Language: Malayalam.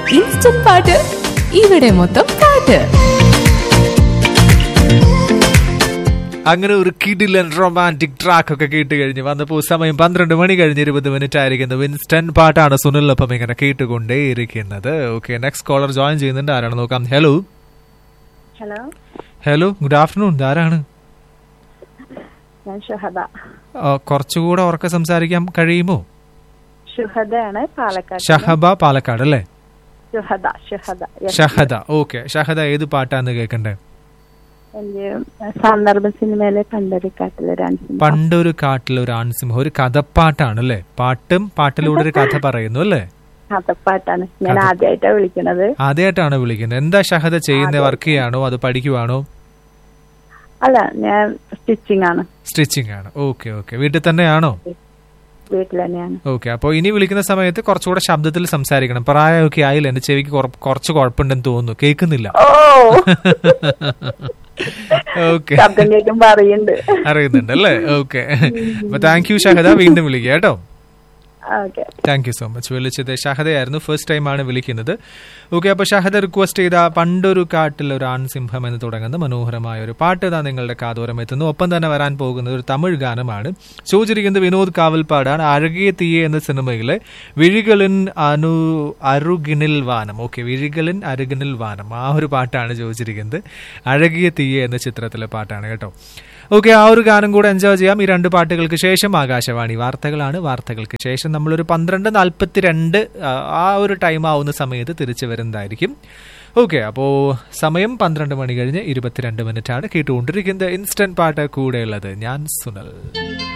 ഇൻസ്റ്റന്റ് പാട്ട് ഇവിടെ മൊത്തം പാട്ട് അങ്ങനെ ഒരു കിഡിലൻ റൊമാൻറ്റിക് ട്രാക്ക് ഒക്കെ കേട്ട് കഴിഞ്ഞ് വന്നപ്പോൾ സമയം പന്ത്രണ്ട് മണി കഴിഞ്ഞ് ഇരുപത് മിനിറ്റ് ആയിരിക്കുന്നു വിൻസ്റ്റൺ പാട്ടാണ് സുനിലൊപ്പം ഇങ്ങനെ കേട്ടുകൊണ്ടേയിരിക്കുന്നത് ഓക്കെ നെക്സ്റ്റ് കോളർ ജോയിൻ ചെയ്യുന്നുണ്ട് ആരാണ് നോക്കാം hello hello hello good afternoon ആരാണ് ഞാൻ ഷുഹദ ആ, കുറച്ചുകൂടെ ഉറക്കെ സംസാരിക്കാൻ കഴിയുമോ ഷുഹദയാണ് പാലക്കാട് ഷഹബ പാലക്കാട് അല്ലേ ഷുഹദ ഷുഹദ Yes. ഷഹദ ഓക്കെ ഷഹദ ഏത് പാട്ടാന്ന് കേൾക്കണ്ടേ എന്റെ സന്ദർഭ സിനിമയിലെ പണ്ടൊരിക്കാട്ടിലെ രണ്ട് പണ്ടൊരു കാട്ടിൽ ഒരു ആൺസിംഹം ഒരു കഥപ്പാട്ടാണ് അല്ലേ പാട്ടും പാട്ടിലൂടെ ഒരു കഥ പറയുന്നു അല്ലേ കഥപ്പാട്ടാണ് ഞാൻ കഥ. ആദ്യമായിട്ടാണ് വിളിക്കുന്നത് ആദ്യമായിട്ടാണ് വിളിക്കുന്നത് എന്താ ഷഹദ ചെയ്യുന്നത് വർക്ക് ചെയ്യാണോ അത് പഠിക്കുവാണോ അല്ല ഞാൻ സ്റ്റിച്ചിങ് ആണ് സ്റ്റിച്ചിങ് ആണ് ഓക്കെ ഓക്കെ വീട്ടിൽ തന്നെയാണോ വീട്ടിൽ തന്നെയാണ് ഓക്കെ അപ്പോൾ ഇനി വിളിക്കുന്ന സമയത്ത് കുറച്ചുകൂടെ ശബ്ദത്തിൽ സംസാരിക്കണം പ്രായമൊക്കെ ആയില്ല എന്റെ ചെവിക്ക് കുറ- കുറച്ച് കുഴപ്പമുണ്ടെന്ന് തോന്നുന്നു കേൾക്കുന്നില്ല ഓ ഓക്കെ ശബ്ദം കേൾക്കുമ്പോ അറിയുന്നുണ്ട് അറിയുന്നുണ്ട് അല്ലേ ഓക്കെ അപ്പൊ താങ്ക് യു ഷഹദ വീണ്ടും വിളിക്കുക കേട്ടോ okay thank you so much വിളിച്ചത് ഷഹദയായിരുന്നു ഫസ്റ്റ് ടൈമാണ് വിളിക്കുന്നത് ഓക്കെ അപ്പോൾ ഷഹദ റിക്വസ്റ്റ് ചെയ്ത പണ്ടൊരു കാട്ടിൽ ഒരു ആൺസിംഹം എന്ന് തുടങ്ങുന്ന മനോഹരമായ ഒരു പാട്ട് ഇതാ നിങ്ങളുടെ കാതോരം എത്തുന്നു ഒപ്പം തന്നെ വരാൻ പോകുന്നത് ഒരു തമിഴ് ഗാനമാണ് ചോദിച്ചിരിക്കുന്നത് വിനോദ് കാവൽപ്പാടാണ് അഴകിയ തീയെ എന്ന സിനിമയിലെ വിഴികളിൻ അനു അരുകിനിൽ വാനം ഓക്കെ വിഴികളിൻ അരുകിനിൽ വാനം ആ ഒരു പാട്ടാണ് ചോദിച്ചിരിക്കുന്നത് അഴകിയ തീയെ എന്ന ചിത്രത്തിലെ പാട്ടാണ് കേട്ടോ ഓക്കെ ആ ഒരു ഗാനം കൂടെ എൻജോയ് ചെയ്യാം ഈ രണ്ട് പാട്ടുകൾക്ക് ശേഷം ആകാശവാണി വാർത്തകളാണ് വാർത്തകൾക്ക് ശേഷം നമ്മളൊരു പന്ത്രണ്ട് നാൽപ്പത്തിരണ്ട് ആ ഒരു ടൈം ആവുന്ന സമയത്ത് തിരിച്ചു വരുന്നതായിരിക്കും ഓക്കെ അപ്പോൾ സമയം പന്ത്രണ്ട് മണി കഴിഞ്ഞ് ഇരുപത്തിരണ്ട് മിനിറ്റ് ആണ് കേട്ടുകൊണ്ടിരിക്കുന്നത് ഇൻസ്റ്റന്റ് പാട്ട് കൂടെയുള്ളത് ഞാൻ സുനൽ